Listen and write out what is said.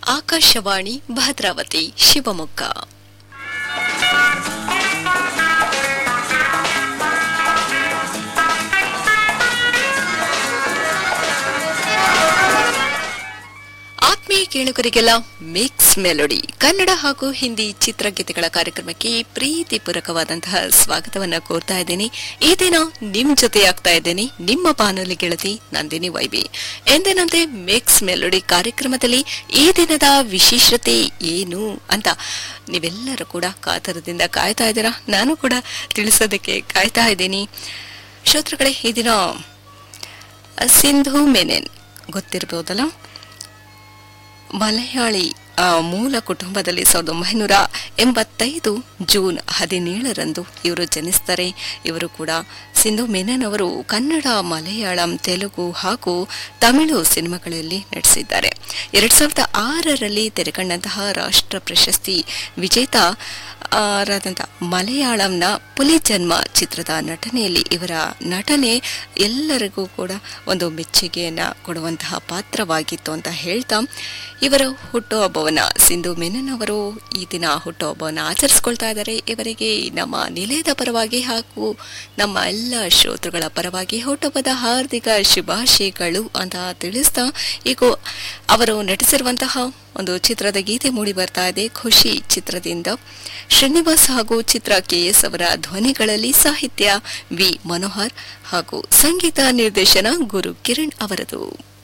ಆಕಾಶವಾಣಿ ಭದ್ರಾವತಿ ಶಿವಮೊಗ್ಗ ಆತ್ಮೀಯ ಕೇಳುಗರಿಗೆಲ್ಲ mix melody Kannada ಹಾಗೂ ಹಿಂದಿ ಚಿತ್ರಗೀತೆಗಳ ಕಾರ್ಯಕ್ರಮಕ್ಕೆ ಪ್ರೀತಿಪೂರ್ವಕವಾದಂತಹ ಸ್ವಾಗತವನ್ನ ಕೋರ್ತಾ ಇದ್ದೇನೆ ಈ ದಿನ ನಿಮ್ ಜೊತೆ ಆಗ್ತಾ ಇದ್ದೇನೆ ನಿಮ್ಮ ಬಾನುಲಿ ಗೆಳತಿ ನಂದಿನಿ ವೈಬಿ ಎಂದಿನಂತೆ ಮಿಕ್ಸ್ ಮೆಲೋಡಿ ಕಾರ್ಯಕ್ರಮದಲ್ಲಿ ಈ ದಿನದ ವಿಶೇಷತೆ ಏನು ಅಂತ ನೀವೆಲ್ಲರೂ ಕೂಡ ಕಾತರದಿಂದ ಕಾಯ್ತಾ ಇದ್ದೀರಾ ನಾನು ಕೂಡ ತಿಳಿಸೋದಕ್ಕೆ ಕಾಯ್ತಾ ಇದ್ದೀನಿ ಶ್ರೋತೃಗಳೇ ಈ ದಿನ ಸಿಂಧು ಮೆನೆನ್ ಗೊತ್ತಿರಬಹುದಲ್ಲ ಮಲಯಾಳಿ ಆ, ಮೂಲ ಕುಟುಂಬದಲ್ಲಿ ಸಾವಿರದ ಒಂಬೈನೂರ ಎಂಬತ್ತೈದು ಜೂನ್ ಹದಿನೇಳರಂದು ಇವರು ಜನಿಸ್ತಾರೆ ಇವರು ಕೂಡ ಸಿಂಧು ಮೆನನ್ ಅವರು ಕನ್ನಡ ಮಲಯಾಳಂ ತೆಲುಗು ಹಾಗೂ ತಮಿಳು ಸಿನಿಮಾಗಳಲ್ಲಿ ನಟಿಸಿದ್ದಾರೆ ಎರಡ್ ಸಾವಿರದ ಆರರಲ್ಲಿ ತೆರೆಕಂಡಂತಹ ರಾಷ್ಟ್ರ ಪ್ರಶಸ್ತಿ ವಿಜೇತ ಆ, ರಾದಂಥ ಮಲಯಾಳಂನ ಪುಲಿಜನ್ಮ ಚಿತ್ರದ ನಟನೆಯಲ್ಲಿ ಇವರ ನಟನೆ ಎಲ್ಲರಿಗೂ ಕೂಡ ಒಂದು ಮೆಚ್ಚುಗೆಯನ್ನ ಕೊಡುವಂತಹ ಪಾತ್ರವಾಗಿತ್ತು ಅಂತ ಹೇಳ್ತಾ ಇವರ ಹುಟ್ಟುಹಬ್ಬವನ್ನ ಸಿಂಧು ಮೆನನ್ ಅವರು ಈ ದಿನ ಹುಟ್ಟುಹಬ್ಬವನ್ನ ಆಚರಿಸ್ಕೊಳ್ತಾ ಇದ್ದಾರೆ ಇವರಿಗೆ ನಮ್ಮ ನಿಲಯದ ಪರವಾಗಿ ಹಾಗೂ ನಮ್ಮ ಎಲ್ಲ ಶ್ರೋತೃಗಳ ಪರವಾಗಿ ಹುಟ್ಟುಹಬ್ಬದ ಹಾರ್ದಿಕ ಶುಭಾಶಯಗಳು ಅಂತ ತಿಳಿಸ್ತಾ ಈಗ ಅವರು ನಟಿಸಿರುವಂತಹ ಒಂದು ಚಿತ್ರದ ಗೀತೆ ಮೂಡಿ ಬರ್ತಾ ಇದೆ ಖುಷಿ ಚಿತ್ರದಿಂದ ಶ್ರೀನಿವಾಸ್ ಹಾಗೂ ಚಿತ್ರ ಕೆಎಸ್ ಅವರ ಧ್ವನಿಗಳಲ್ಲಿ ಸಾಹಿತ್ಯ ವಿ ಮನೋಹರ್ ಹಾಗೂ ಸಂಗೀತ ನಿರ್ದೇಶನ ಗುರು ಕಿರಣ್ ಅವರದು